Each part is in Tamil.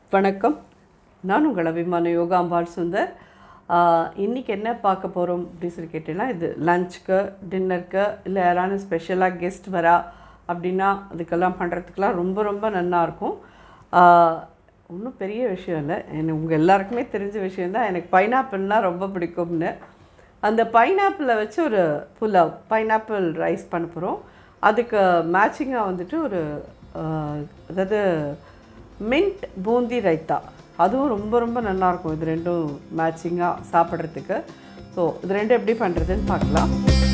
வணக்கம் நான் உங்கள் அபிமான யோகாம்பாள் சுந்தர் ஆஹ், இன்னைக்கு என்ன பார்க்க போகிறோம் அப்படின்னு சொல்லி கேட்டீங்கன்னா இது லஞ்சுக்கு டின்னருக்கு இல்லை யாராவது ஸ்பெஷலாக கெஸ்ட் வரா அப்படின்னா அதுக்கெல்லாம் பண்ணுறதுக்கெல்லாம் ரொம்ப ரொம்ப நல்லா இருக்கும் ஒன்றும் பெரிய விஷயம் இல்லை எனக்கு உங்கள் எல்லாருக்குமே தெரிஞ்ச விஷயந்தான் எனக்கு பைனாப்பிள்னால் ரொம்ப பிடிக்கும்னு அந்த பைனாப்பிளை வச்சு ஒரு புலாவ் பைனாப்பிள் ரைஸ் பண்ண போகிறோம் அதுக்கு மேட்சிங்காக வந்துட்டு ஒரு ஆஹ், அதாவது மின்ட் பூந்தி ரைத்தா அதுவும் ரொம்ப ரொம்ப நல்லாயிருக்கும் இது ரெண்டும் மேட்சிங்காக சாப்பிட்றதுக்கு ஸோ இது ரெண்டும் எப்படி பண்ணுறதுன்னு பார்க்கலாம்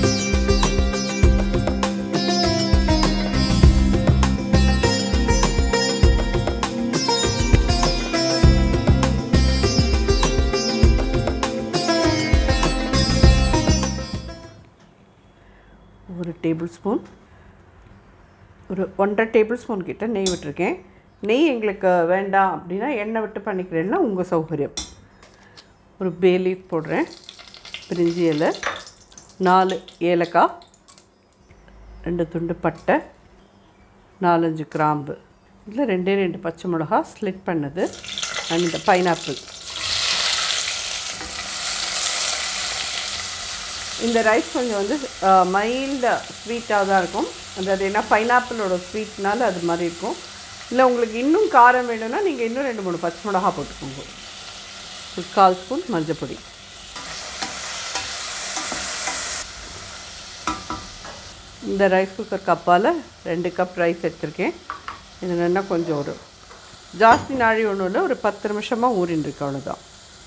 ஒரு டேபிள் ஸ்பூன் ஒரு ஒன்றரை டேபிள் ஸ்பூன் கிட்ட நெய் விட்டுருக்கேன் நெய் எங்களுக்கு வேண்டாம் அப்படின்னா எண்ணெய் விட்டு பண்ணிக்கிறேன்னா உங்கள் சௌகரியம் ஒரு பே லீஃப் போடுறேன் பிரிஞ்சி இலை நாலு ஏலக்காய் ரெண்டு துண்டு பட்டை நாலஞ்சு கிராம்பு இதில் ரெண்டே ரெண்டு பச்சை மிளகா ஸ்லிட் பண்ணது அண்ட் இந்த பைனாப்பிள் இந்த ரைஸ் கொஞ்சம் வந்து மைல்டாக ஸ்வீட்டாக தான் இருக்கும் அந்த அது ஏன்னா பைனாப்பிளோட ஸ்வீட்னால அது மாதிரி இருக்கும் இல்லை உங்களுக்கு இன்னும் காரம் வேணும்னா நீங்கள் இன்னும் ரெண்டு மூணு பச்சை மிளகா போட்டுக்கோங்க ஒரு கால் ஸ்பூன் மஞ்சப்பொடி இந்த ரைஸ் குக்கர் கப்பால் ரெண்டு கப் ரைஸ் எடுத்திருக்கேன் இது என்னென்னா கொஞ்சம் ஒரு ஜாஸ்தி நாழி ஒன்றும் இல்லை ஒரு பத்து நிமிஷமாக ஊறின்னு இருக்கு அவ்வளோதான்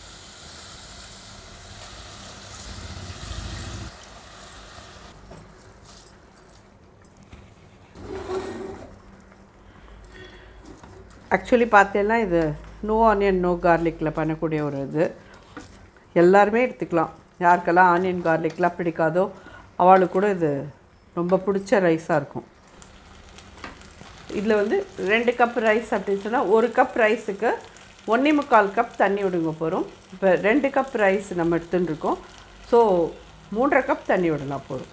ஆக்சுவலி பார்த்தேன்னா இது நோ ஆனியன் நோ கார்லிக்கில் பண்ணக்கூடிய ஒரு இது எல்லாருமே எடுத்துக்கலாம் யாருக்கெல்லாம் ஆனியன் கார்லிக்லாம் பிடிக்காதோ அவளுக்கு கூட இது ரொம்ப பிடிச்ச ரைஸாக இருக்கும் இதில் வந்து ரெண்டு கப் ரைஸ் அப்படின்னு சொன்னால் ஒரு கப் ரைஸுக்கு ஒன்றே முக்கால் கப் தண்ணி விடுங்க போகிறோம் இப்போ ரெண்டு கப் ரைஸ் நம்ம எடுத்துன்னு இருக்கோம் ஸோ மூன்றரை கப் தண்ணி விடலாம் போதும்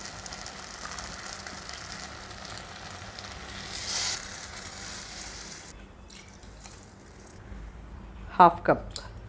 ஹாஃப் கப்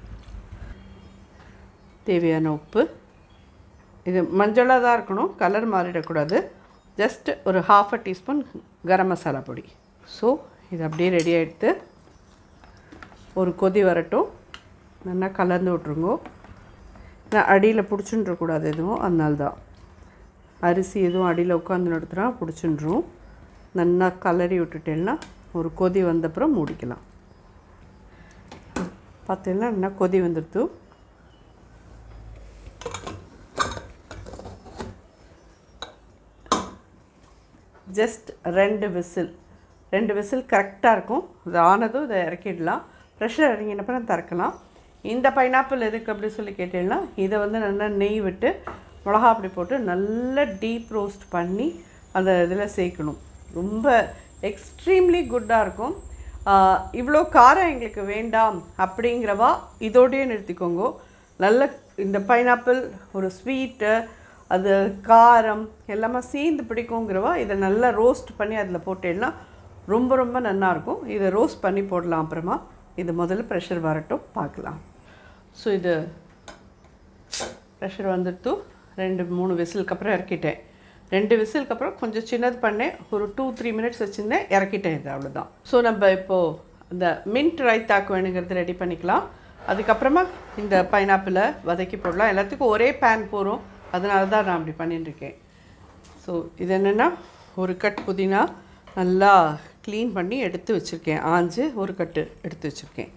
தேவையான உப்பு இது மஞ்சளாக தான் இருக்கணும் கலர் மாறிடக்கூடாது ஜஸ்ட் ஒரு half uh teaspoon garam masala பொடி ஸோ இது அப்படியே ரெடி ஆகிடுத்து ஒரு கொதி வரட்டும் நல்லா கலந்து விட்ருங்கோ நான் அடியில் பிடிச்சுன்றக்கூடாது எதுவும் அதனால தான் அரிசி எதுவும் அடியில் உட்காந்து நடத்துகிறா பிடிச்சுன்றும் நல்லா கலரி விட்டுட்டேன்னா ஒரு கொதி வந்தப்புறம் மூடிக்கலாம் பார்த்தீங்கன்னா என்ன கொதி வந்துடுத்து ஜஸ்ட் ரெண்டு விசில் ரெண்டு விசில் கரெக்டாக இருக்கும் இது ஆனதும் இதை இறக்கிடலாம் ப்ரெஷர் இறங்கினப்பறம் திறக்கலாம் இந்த பைனாப்பிள் எதுக்கு அப்படி சொல்லி கேட்டீங்கன்னா இதை வந்து நல்லா நெய் விட்டு மிளகா அப்படி போட்டு நல்லா டீப் ரோஸ்ட் பண்ணி அந்த இதில் சேர்க்கணும் ரொம்ப எக்ஸ்ட்ரீம்லி குட்டாக இருக்கும் ஆஹ் இவ்வளோ காரம் எங்களுக்கு வேண்டாம் அப்படிங்கிறவா இதோடயே நிறுத்திக்கோங்க நல்ல இந்த பைனாப்பிள் ஒரு ஸ்வீட்டு அது காரம் எல்லாமே சேர்ந்து பிடிக்குங்கிறவா இதை நல்லா ரோஸ்ட் பண்ணி அதில் போட்டேன்னா ரொம்ப ரொம்ப நல்லாயிருக்கும் இதை ரோஸ்ட் பண்ணி போடலாம் அப்புறமா இது முதல்ல ப்ரெஷர் வரட்டும் பார்க்கலாம் ஸோ இது ப்ரெஷர் வந்துட்டு ரெண்டு மூணு விசிலுக்கு அப்புறம் இறக்கிட்டேன் ரெண்டு விசிலுக்கு அப்புறம் கொஞ்சம் சின்னது பண்ணேன் ஒரு டூ த்ரீ மினிட்ஸ் வச்சுருந்தேன் இறக்கிட்டேன் இது அவ்வளோதான் ஸோ நம்ம இப்போது இந்த மின்ட் ரைத்தாக்கு வேணுங்கிறது ரெடி பண்ணிக்கலாம் அதுக்கப்புறமா இந்த பைனாப்பிளை வதக்கி போடலாம் எல்லாத்துக்கும் ஒரே பேன் போகிறோம் அதனால தான் நான் அப்படி பண்ணிட்டு இருக்கேன் ஸோ இது என்னென்னா ஒரு கட் புதினா நல்லா க்ளீன் பண்ணி எடுத்து வச்சுருக்கேன் ஆஞ்சு ஒரு கட்டு எடுத்து வச்சுருக்கேன்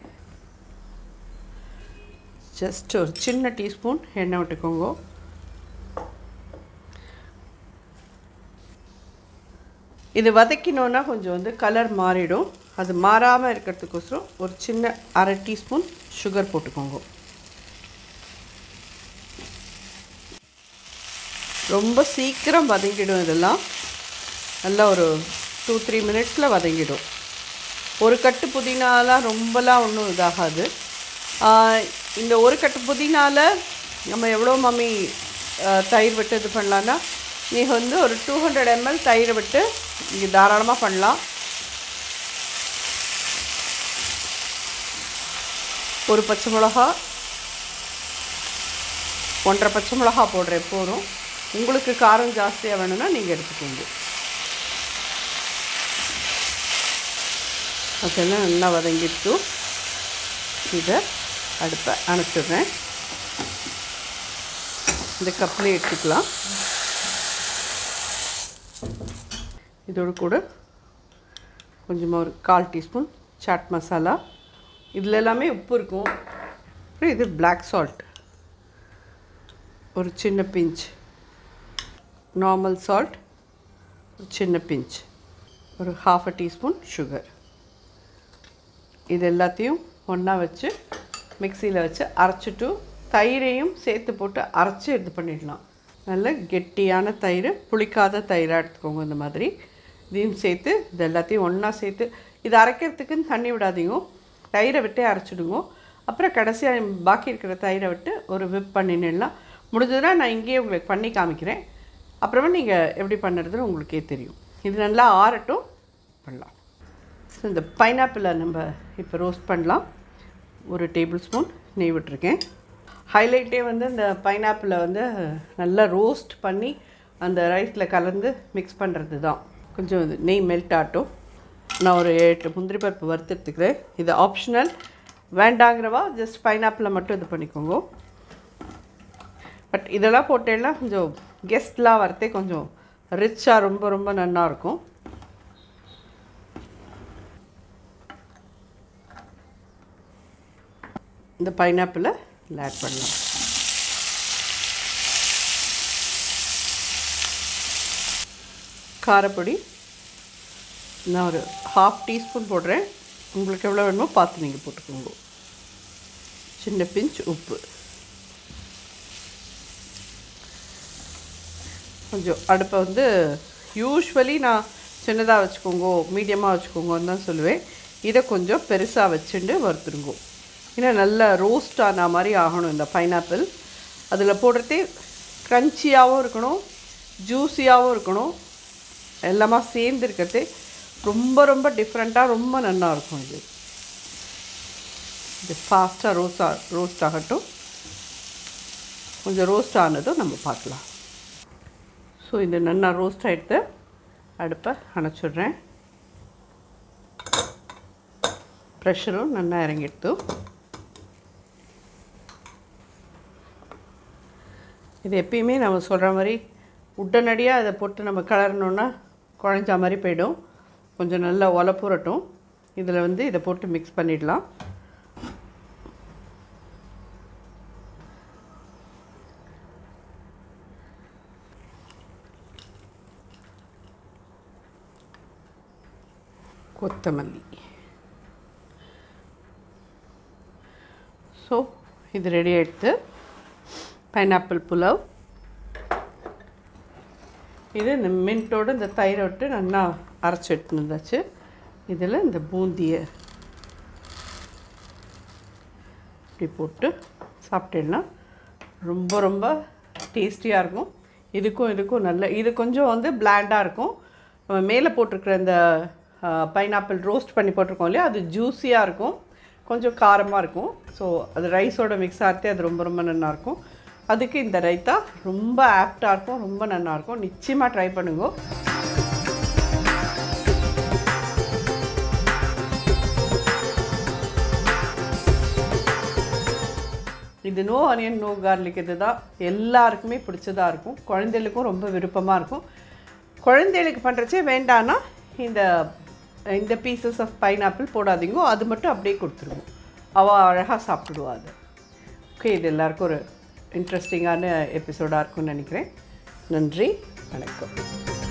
ஜஸ்ட் ஒரு சின்ன டீஸ்பூன் எண்ணெய் விட்டுக்கோங்க இது வதக்கினோன்னா கொஞ்சம் வந்து கலர் மாறிடும் அது மாறாமல் இருக்கிறதுக்கோசரம் ஒரு சின்ன அரை டீஸ்பூன் சுகர் போட்டுக்கோங்க ரொம்ப சீக்கிரம் வதங்கிடும் இதெல்லாம் நல்லா ஒரு டூ த்ரீ மினிட்ஸில் வதங்கிடும் ஒரு கட்டு புதினாலாம் ரொம்பலாம் ஒன்றும் இதாகாது ஆஹ் இந்த ஒரு கட்டு புதினால நம்ம எவ்வளோ மம்மி ஆஹ் தயிர் விட்டு இது பண்ணலான்னா நீ வந்து ஒரு டூ ஹண்ட்ரட் எம்எல் தயிர் விட்டு நீங்கள் தாராளமாக பண்ணலாம் ஒரு பச்சை மிளகா ஒன்றரை பச்சை மிளகா போடுறேன் போதும் உங்களுக்கு காரம் ஜாஸ்தியாக வேணும்னா நீங்கள் எடுத்துக்கோங்க அதெல்லாம் நல்லா வதங்கிட்டு இதை அடுப்பை அணைச்சிடுறேன் இந்த கப்பிலே எடுத்துக்கலாம் இதோடு கூட கொஞ்சமாக ஒரு கால் டீஸ்பூன் சாட் மசாலா இதில் எல்லாமே உப்பு இருக்கும் அப்புறம் இது பிளாக் சால்ட் ஒரு சின்ன பிஞ்ச் நார்மல் சால்ட் ஒரு சின்ன பிஞ்ச் ஒரு ஹாஃப் அ டீஸ்பூன் சுகர் இது எல்லாத்தையும் ஒன்றா வச்சு மிக்சியில் வச்சு அரைச்சிட்டு தயிரையும் சேர்த்து போட்டு அரைச்சி இது பண்ணிடலாம் நல்ல கெட்டியான தயிர் புளிக்காத தயிராக எடுத்துக்கோங்க இந்த மாதிரி இதையும் சேர்த்து இது எல்லாத்தையும் ஒன்றா சேர்த்து இது அரைக்கிறதுக்குன்னு தண்ணி விடாதீங்க தயிரை விட்டே அரைச்சிடுங்க அப்புறம் கடைசியாக பாக்கி இருக்கிற தயிரை விட்டு ஒரு விப் பண்ணிடலாம் முடிஞ்சதுன்னா நான் இங்கேயே உங்களுக்கு பண்ணி காமிக்கிறேன் அப்புறமா நீங்கள் எப்படி பண்ணுறதுன்னு உங்களுக்கே தெரியும் இது நல்லா ஆறட்டும் பண்ணலாம் ஸோ இந்த பைனாப்பிளை நம்ம இப்போ ரோஸ்ட் பண்ணலாம் ஒரு டேபிள் ஸ்பூன் நெய் விட்டுருக்கேன் ஹைலைட்டே வந்து இந்த பைனாப்பிளை வந்து நல்லா ரோஸ்ட் பண்ணி அந்த ரைஸில் கலந்து மிக்ஸ் பண்ணுறது தான் கொஞ்சம் இது நெய் மெல்ட் ஆகட்டும் நான் ஒரு எட்டு முந்திரி பருப்பு வறுத்துட்டுக்கிறேன் இது ஆப்ஷனல் வேண்டாங்கிறவா ஜஸ்ட் பைனாப்பிளை மட்டும் இது பண்ணிக்கோங்க பட் இதெல்லாம் போட்டேன்னா கொஞ்சம் கெஸ்ட்லாம் வரத்தே கொஞ்சம் ரிச்சாக ரொம்ப ரொம்ப நல்லா இருக்கும் இந்த பைனாப்பிளை இதில் ஆட் பண்ணலாம் காரப்பொடி நான் ஒரு ஹாஃப் டீஸ்பூன் போடுறேன் உங்களுக்கு எவ்வளோ வேணுமோ பார்த்து நீங்கள் போட்டுக்கோங்க சின்ன பிஞ்ச் உப்பு கொஞ்சம் அடுப்பை வந்து யூஸ்வலி நான் சின்னதாக வச்சுக்கோங்க மீடியமாக வச்சுக்கோங்கன்னு தான் சொல்லுவேன் இதை கொஞ்சம் பெருசாக வச்சுட்டு வறுத்துருங்கோ ஏன்னா நல்லா ரோஸ்ட் ஆன மாதிரி ஆகணும் இந்த பைனாப்பிள் அதில் போடுறதே க்ரன்ச்சியாகவும் இருக்கணும் ஜூஸியாகவும் இருக்கணும் எல்லாமே சேர்ந்து இருக்கிறதே ரொம்ப ரொம்ப டிஃப்ரெண்ட்டாக ரொம்ப நல்லா இருக்கும் இது இது ஃபாஸ்ட்டாக ரோஸ்ட் ஆ ரோஸ்ட் ஆகட்டும் கொஞ்சம் ரோஸ்ட் ஆனதும் நம்ம பார்க்கலாம் ஸோ இது நல்லா ரோஸ்ட் ஆகிடுத்து அடுப்பை அணைச்சிடுறேன் ப்ரெஷரும் நல்லா இறங்கிடுத்து இது எப்பயுமே நம்ம சொல்கிற மாதிரி உடனடியாக அதை போட்டு நம்ம கலரணுன்னா குழஞ்சா மாதிரி போயிடும் கொஞ்சம் நல்லா ஒலப்புரட்டும் இதில் வந்து இதை போட்டு மிக்ஸ் பண்ணிடலாம் கொத்தமல்லி ஸோ இது ரெடி ஆகிடுது பைனாப்பிள் புலாவ் இது இந்த மின்ட்டோடு இந்த தயிரை விட்டு நல்லா அரைச்சி எடுத்துன்னு வந்தாச்சு இதில் இந்த பூந்தியை இப்படி போட்டு சாப்பிட்டேன்னா ரொம்ப ரொம்ப டேஸ்டியாக இருக்கும் இதுக்கும் இதுக்கும் நல்ல இது கொஞ்சம் வந்து பிளாண்டாக இருக்கும் நம்ம மேலே போட்டிருக்கிற இந்த பைனாப்பிள் ரோஸ்ட் பண்ணி போட்டிருக்கோம் இல்லையா அது ஜூஸியாக இருக்கும் கொஞ்சம் காரமாக இருக்கும் ஸோ அது ரைஸோட மிக்ஸ் ஆகிட்டே அது ரொம்ப ரொம்ப நல்லாயிருக்கும் அதுக்கு இந்த ரைத்தா ரொம்ப ஆப்டாக இருக்கும் ரொம்ப நல்லாயிருக்கும் நிச்சயமாக ட்ரை பண்ணுங்க இது நோ ஆனியன் நோ கார்லிக் இது தான் எல்லாருக்குமே பிடிச்சதா இருக்கும் குழந்தைகளுக்கும் ரொம்ப விருப்பமாக இருக்கும் குழந்தைகளுக்கு பண்ணுறச்சே வேண்டான்னா இந்த இந்த பீசஸ் ஆஃப் பைனாப்பிள் போடாதீங்க அது மட்டும் அப்படியே கொடுத்துருவோம் அவள் அழகாக சாப்பிடுவா அது ஓகே இது எல்லாருக்கும் ஒரு இன்ட்ரெஸ்டிங்கான எபிசோடாக இருக்கும்னு நினைக்கிறேன் நன்றி வணக்கம்